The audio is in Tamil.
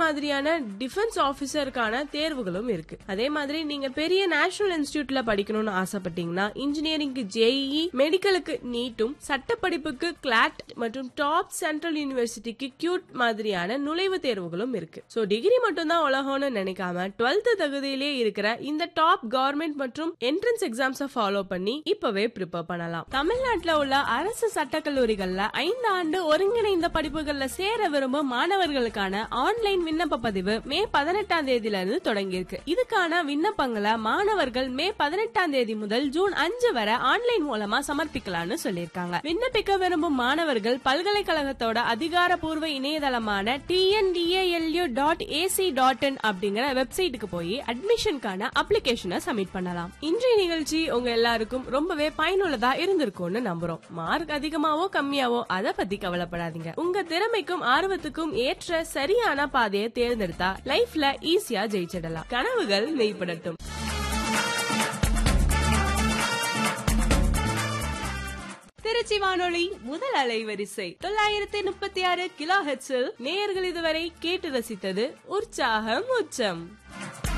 மாதிரியான டிஃபென்ஸ் ஆபீசருக்கான தேர்வுகளும் இருக்கு அதே மாதிரி நீங்க பெரிய நேஷனல் இன்ஸ்டிடியூட்ல படிக்கணும்னு ஆசைப்பட்டீங்கன்னா இன்ஜினியரிங்க்கு ஜேஇ மெடிக்கலுக்கு நீட்டும் சட்ட படிப்புக்கு கிளாட் மற்றும் டாப் சென்ட்ரல் யூனிவர்சிட்டிக்கு கியூட் மாதிரியான நுழைவுத் தேர்வுகளும் இருக்கு சோ டிகிரி மட்டும் தான் உலகம்னு நினைக்காம டுவெல்த் தகுதியிலே இருக்கிற இந்த டாப் கவர்மெண்ட் மற்றும் என்ட்ரன்ஸ் எக்ஸாம்ஸ ஃபாலோ பண்ணி இப்பவே ப்ரிப்பேர் பண்ணலாம் தமிழ்நாட்டுல உள்ள அரசு சட்டக்கல்லூரிகள்ல ஐந்து ஆண்டு ஒருங்கிணைந்த படிப்புகள்ல சேர விரும்பும் மாணவர்களுக்கான ஆன்லைன் விண்ணப்ப பதிவு மே பதினெட்டாம் தேதியில இருந்து தொடங்கியிருக்கு இதுக்கான விண்ணப்பங்களை மாணவர்கள் மே பதினெட்டாம் தேதி முதல் ஜூன் அஞ்சு வரை ஆன்லைன் மூலமா சமர்ப்பிக்கலாம்னு சொல்லியிருக்காங்க விண்ணப்பிக்க விரும்பும் மாணவர்கள் பல்கலைக்கழகத்தோட அதிகாரப்பூர்வ இணையதளமான TNDALU dot AC dot in அப்படிங்கிற வெப்சைட்டுக்கு போய் அட்மிஷனுக்கான அப்ளிகேஷனை சப்மிட் பண்ணலாம் இன்றைய நிகழ்ச்சி உங்க எல்லாருக்கும் ரொம்பவே பயனுள்ளதா இருந்திருக்கும்னு நம்புறோம் மார்க் அதிகமாவோ கம்மியாவோ அத பத்தி கவலைப்படாதீங்க உங்க திறமைக்கும் ஆர்வத்துக்கும் ஏற்ற சரியான பாதையை தேர்ந்தெடுத்தா லைஃப்ல ஈஸியா ஜெயிச்சிடலாம் கனவுகள் மெய்ப்படட்டும் திருச்சி வானொலி முதல் அலைவரிசை தொள்ளாயிரத்தி முப்பத்தி ஆறு கிலோ ஹெட்ஸில் நேயர்கள் இதுவரை கேட்டு ரசித்தது உற்சாகம் உச்சம்